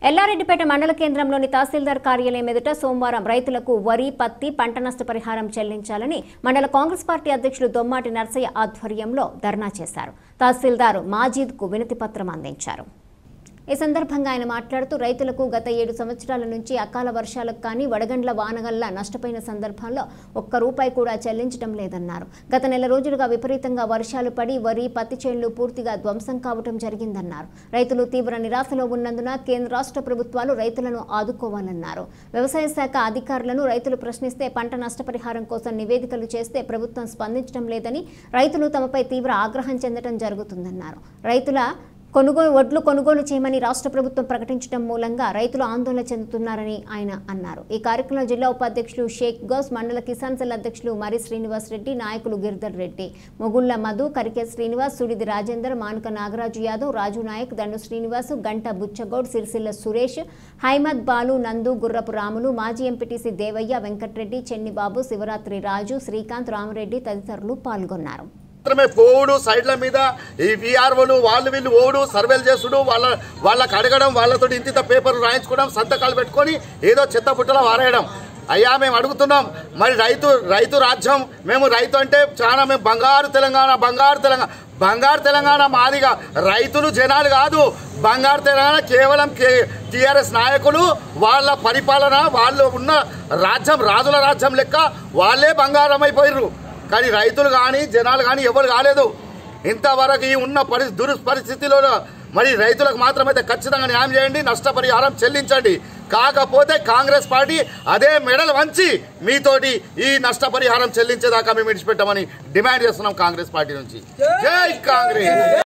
ఎల్లారెడ్డిపేట మండల కేంద్రంలోని తహసీల్దార్ కార్యాలయం ఎదుట సోమవారం రైతులకు వరి పత్తి పంట నష్టపరిహారం చెల్లించాలని మండల కాంగ్రెస్ పార్టీ అధ్యక్షులు దొమ్మాటి నర్సయ్య ఆధ్వర్యంలో ధర్నా చేశారు తహసీల్దార్ మాజీద్కు వినతి పత్రం అందించారు ఈ సందర్భంగా ఆయన మాట్లాడుతూ రైతులకు గత ఏడు సంవత్సరాల నుంచి అకాల వర్షాలకు కానీ వడగండ్ల వానగల్లా నష్టపోయిన సందర్భంలో ఒక్క రూపాయి కూడా చెల్లించడం లేదన్నారు గత నెల రోజులుగా విపరీతంగా వర్షాలు పడి వరి పత్తి చేనులు పూర్తిగా ధ్వంసం కావటం జరిగిందన్నారు రైతులు తీవ్ర నిరాశలో ఉన్నందున కేంద్ర రాష్ట్ర ప్రభుత్వాలు రైతులను ఆదుకోవాలన్నారు వ్యవసాయ శాఖ అధికారులను రైతులు ప్రశ్నిస్తే పంట నష్టపరిహారం కోసం నివేదికలు చేస్తే ప్రభుత్వం స్పందించడం లేదని రైతులు తమపై తీవ్ర ఆగ్రహం చెందడం జరుగుతుందన్నారు రైతుల కొనుగోలు వడ్లు కొనుగోలు చేయమని రాష్ట్ర ప్రభుత్వం ప్రకటించడం మూలంగా రైతులు ఆందోళన చెందుతున్నారని ఆయన అన్నారు ఈ కార్యక్రమంలో జిల్లా ఉపాధ్యక్షులు షేక్ గౌస్ మండల కిసాన్ సెల్ అధ్యక్షులు మరి శ్రీనివాస్ రెడ్డి నాయకులు గిరిధర్ రెడ్డి మొగుళ్ల మధు కరికే శ్రీనివాస్ సుడిది రాజేందర్ మానుక నాగరాజు యాదవ్ రాజు నాయక్ దండు శ్రీనివాస్ గంట బుచ్చగౌడ్ సిరిసిల్ల సురేష్ హైమద్ బాలు నందు గుర్రపు రాములు మాజీ ఎంపీటీసీ దేవయ్య వెంకట్రెడ్డి చెన్నిబాబు శివరాత్రి రాజు శ్రీకాంత్ రామరెడ్డి తదితరులు పాల్గొన్నారు మాత్రమే పోవుడు సైడ్ల మీద ఈ విఆర్ఓలు వాళ్ళు వీళ్ళు ఓడు సర్వేలు చేసుడు వాళ్ళ వాళ్ళకి అడగడం వాళ్ళతో ఇంత పేపర్లు రాయించుకోవడం సంతకాలు పెట్టుకొని ఏదో చెత్త బుట్టలో వారేయడం అయ్యా మేము అడుగుతున్నాం మరి రైతు రైతు రాజ్యం మేము రైతు అంటే చాలా మేము బంగారు తెలంగాణ బంగారు తెలంగాణ బంగారు తెలంగాణ మాదిగా రైతులు జనాలు కాదు బంగారు తెలంగాణ కేవలం టిఆర్ఎస్ నాయకులు వాళ్ళ పరిపాలన వాళ్ళు ఉన్న రాజ్యం రాజుల రాజ్యం లెక్క వాళ్ళే బంగారం అయిపోయారు కానీ రైతులు కానీ జనాలు కానీ ఎవరు కాలేదు ఇంతవరకు ఈ ఉన్న పరి దురుపరిస్థితిలో మరి రైతులకు మాత్రమైతే ఖచ్చితంగా న్యాయం చేయండి నష్టపరిహారం చెల్లించండి కాకపోతే కాంగ్రెస్ పార్టీ అదే మెడల్ వంచి మీతోటి ఈ నష్టపరిహారం చెల్లించేదాకా మేము విడిచిపెట్టామని డిమాండ్ చేస్తున్నాం కాంగ్రెస్ పార్టీ నుంచి జై కాంగ్రెస్